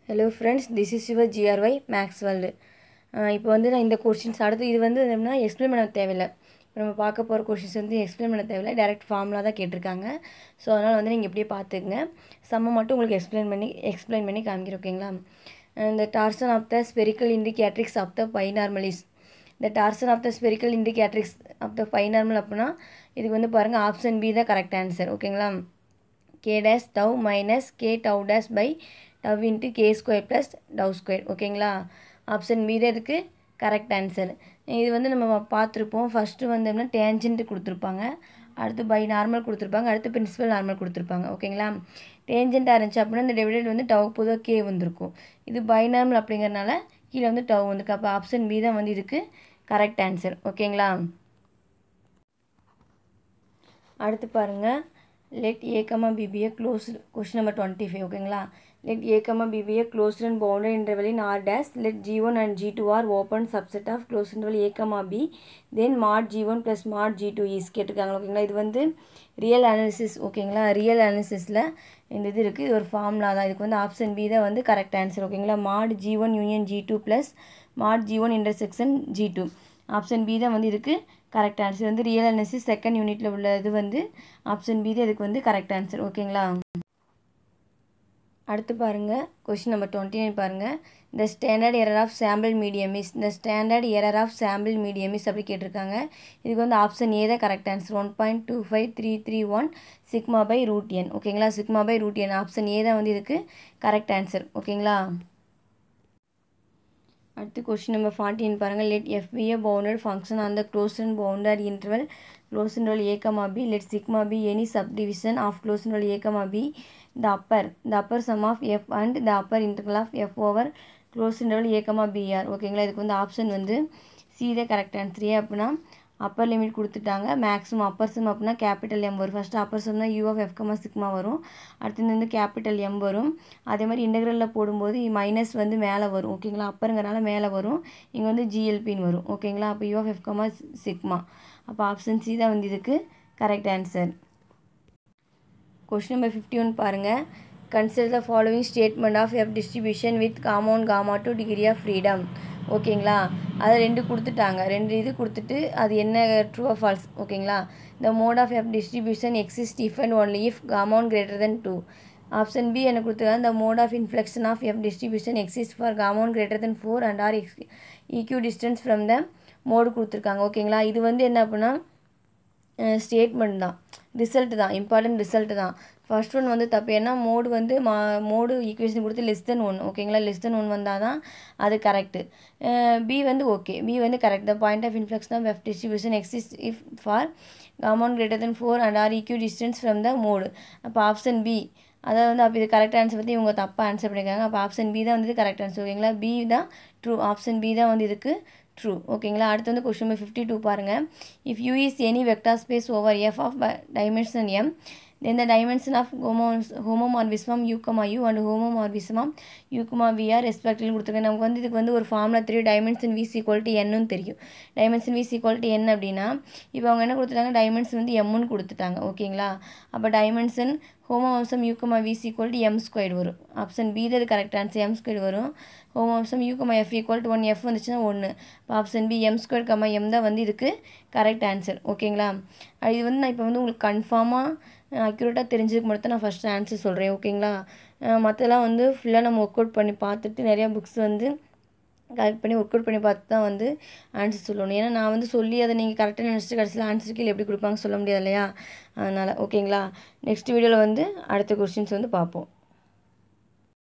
hello friends this is your GRY maths world இப்போ வந்து நான் இந்த கொஷின்ஸ் அடுத்து இது வந்து என்னன்னா எக்ஸ்பிளைன் பண்ண தேவையில்லை இப்போ நம்ம பார்க்க போகிற கொஷின்ஸ் வந்து எக்ஸ்பிளைன் பண்ண தேவையில்லை டேரக்ட் ஃபார்முலா தான் கேட்டிருக்காங்க ஸோ அதனால் வந்து நீங்கள் இப்படியே பார்த்துக்குங்க சம்ம மட்டும் உங்களுக்கு எக்ஸ்பிளைன் பண்ணி எக்ஸ்பிளைன் பண்ணி காமிக்கிறேன் ஓகேங்களா இந்த torsion of the spherical indicatrix of the binormal is இந்த torsion of the spherical indicatrix of the binormal அப்படின்னா இதுக்கு வந்து பாருங்கள் ஆப்ஷன் பி தான் கரெக்ட் ஆன்சர் ஓகேங்களா K dash tau minus K tau dash by tau into K square plus tau square ஓகேங்களா option B தான் இதுக்கு கரெக்ட் ஆன்சர் இது வந்து நம்ம பார்த்துருப்போம் ஃபஸ்ட்டு வந்து என்ன டேஞ்சன்ட் கொடுத்துருப்பாங்க அடுத்து பை நார்மல் கொடுத்துருப்பாங்க அடுத்து பிரின்சிபல் நார்மல் கொடுத்துருப்பாங்க ஓகேங்களா டேஞ்சண்ட்டாக இருந்துச்சு அப்படின்னா இந்த டெவிடேட் வந்து டவ் பொதுவாக கே வந்திருக்கும் இது பை நார்மல் அப்படிங்கிறனால கீழே வந்து டவ் வந்திருக்கு அப்போ ஆப்ஷன் பி தான் வந்து இதுக்கு கரெக்ட் ஆன்சர் ஓகேங்களா அடுத்து பாருங்கள் let A comma B be a close question number twenty five ஓகேங்களா let a comma b be a closed and bounded interval in r dash let g1 and g2 are open subset of closed interval a comma b then mod g1 plus mod g2 is கேட்டிருக்காங்க ஓகேங்களா இது வந்து real analysis ஓகேங்களா real அனாலிசிஸில் இந்த இது இருக்குது இது ஒரு ஃபார்முலா தான் இதுக்கு வந்து ஆப்ஷன் பி தான் வந்து கரெக்ட் ஆன்சர் ஓகேங்களா mod G one union G two plus mod G one intersection G two option B தான் வந்து இதுக்கு கரெக்ட் ஆன்சர் வந்து ரியல் அனாலிசிஸ் செகண்ட் யூனிட்டில் உள்ள இது வந்து ஆப்ஷன் பி தான் இதுக்கு வந்து கரெக்ட் ஆன்சர் ஓகேங்களா அடுத்து பாருங்கள் கொஷின் நம்பர் டுவெண்ட்டி நைன் பாருங்கள் இந்த standard error of sample median is இந்த standard error of sample median is அப்படி கேட்டிருக்காங்க இதுக்கு வந்து ஆப்ஷன் ஏ தான் correct answer one point two five three three one sigma by root n ஓகேங்களா sigma by root n option A தான் வந்து இதுக்கு கரெக்ட் ஆன்சர் ஓகேங்களா அடுத்து கொஸ்டின் நம்பர் ஃபார்ட்டின் பாருங்கள் let f be a bounded function on the closed and bounded interval closed interval A comma B let sigma be any subdivision of closed interval A comma B the upper the upper sum of f and the upper integral of f over close interval a comma br ஓகேங்களா இதுக்கு வந்து option வந்து C தான் correct answer ஏன் அப்படின்னா upper limit கொடுத்துட்டாங்க maximum upper sum அப்படின்னா capital M வரும் ஃபஸ்ட்டு அப்பர் சம்னா U of F comma sigma வரும் அடுத்து வந்து கேபிட்டல் எம் வரும் அதே மாதிரி இன்டெக்ரலில் போடும்போது மைனஸ் வந்து மேலே வரும் ஓகேங்களா அப்பருங்கிறனால மேலே வரும் இங்கே வந்து ஜிஎல்பின்னு வரும் ஓகேங்களா அப்போ U of F comma sigma அப்போ ஆப்ஷன் சி தான் வந்து இதுக்கு correct answer question number fifty one பாருங்கள் consider the following statement of F distribution with amount gamma two degree of freedom ஓகேங்களா அதை ரெண்டு கொடுத்துட்டாங்க ரெண்டு இது கொடுத்துட்டு அது என்ன ட்ரூ ஆஃப் ஃபால்ஸ் ஓகேங்களா the mode of F distribution exist if and only if amount greater than two option B என்ன கொடுத்துருக்காங்க the mode of inflection of F distribution exist for amount greater than four and are X equidistance from the mode கொடுத்துருக்காங்க ஓகேங்களா இது வந்து என்ன அப்படின்னா statement தான் result தான் இம்பார்ட்டன்ட் ரிசல்ட் தான் ஃபர்ஸ்ட் ஒன் வந்து தப்பு ஏன்னா மோடு வந்து மா மோடு ஈக்குவேஷன் கொடுத்து லெஸ் தென் ஒன் ஓகேங்களா லெஸ் தென் ஒன் வந்தால் தான் அது கரெக்டு பி வந்து ஓகே பி வந்து correct the point of inflection of F distribution exist if for amount greater than four and are equidistance from the mode அப்போ option B அதாவது வந்து அப்போ இது கரெக்ட் ஆன்சர் பற்றி இவங்க தப்பாக ஆன்சர் பண்ணியிருக்காங்க அப்போ ஆப்ஷன் பி தான் வந்து கரெக்ட் ஆன்சர் ஓகேங்களா பி தான் ட்ரூ ஆப்ஷன் பி தான் வந்து இதுக்கு ட்ரூ ஓகேங்களா அடுத்து வந்து கொஸ்டின் நம்பர் ஃபிஃப்டி டூ பாருங்கள் if U is any vector space over F of dimension M then the dimension of homomorphism u comma u and homomorphism u comma v are respectively கொடுத்துருக்கேன் நமக்கு வந்து இதுக்கு வந்து ஒரு ஃபார்முலா தெரியும் dimension V equal to என்னன்னு தெரியும் dimension V equal to N அப்படின்னா இப்போ அவங்க என்ன கொடுத்துட்டாங்க டைமென்ஷன் வந்து எம்முன்னு கொடுத்துட்டாங்க ஓகேங்களா அப்போ dimension homomorphism U comma V equal to M square வரும் ஆப்ஷன் பி தான் கரெக்ட் ஆன்சர் எம் ஸ்கொயர் வரும் homomorphism U comma F equal to one F வந்துச்சுன்னா ஒன்று இப்போ option B M square comma M தான் வந்து இதுக்கு கரெக்ட் ஆன்சர் ஓகேங்களா இது வந்து நான் இப்போ வந்து உங்களுக்கு கன்ஃபார்மாக அக்யூரேட்டாக தெரிஞ்சதுக்கு மட்டும் நான் ஃபஸ்ட்டு ஆன்சர் சொல்கிறேன் ஓகேங்களா மற்றெல்லாம் வந்து ஃபுல்லாக நம்ம ஒர்க் அவுட் பண்ணி பார்த்துட்டு நிறையா புக்ஸ் வந்து கலெக்ட் பண்ணி ஒர்க் அவுட் பண்ணி பார்த்து தான் வந்து ஆன்சர் சொல்லணும் ஏன்னா நான் வந்து சொல்லி அதை நீங்கள் கரெக்டாக நினச்சிட்டு கடைசியில் ஆன்சர் கீழே எப்படி கொடுப்பாங்க சொல்ல முடியாது இல்லையா அதனால் ஓகேங்களா நெக்ஸ்ட் வீடியோவில் வந்து அடுத்த கொஸ்டின்ஸ் வந்து பார்ப்போம்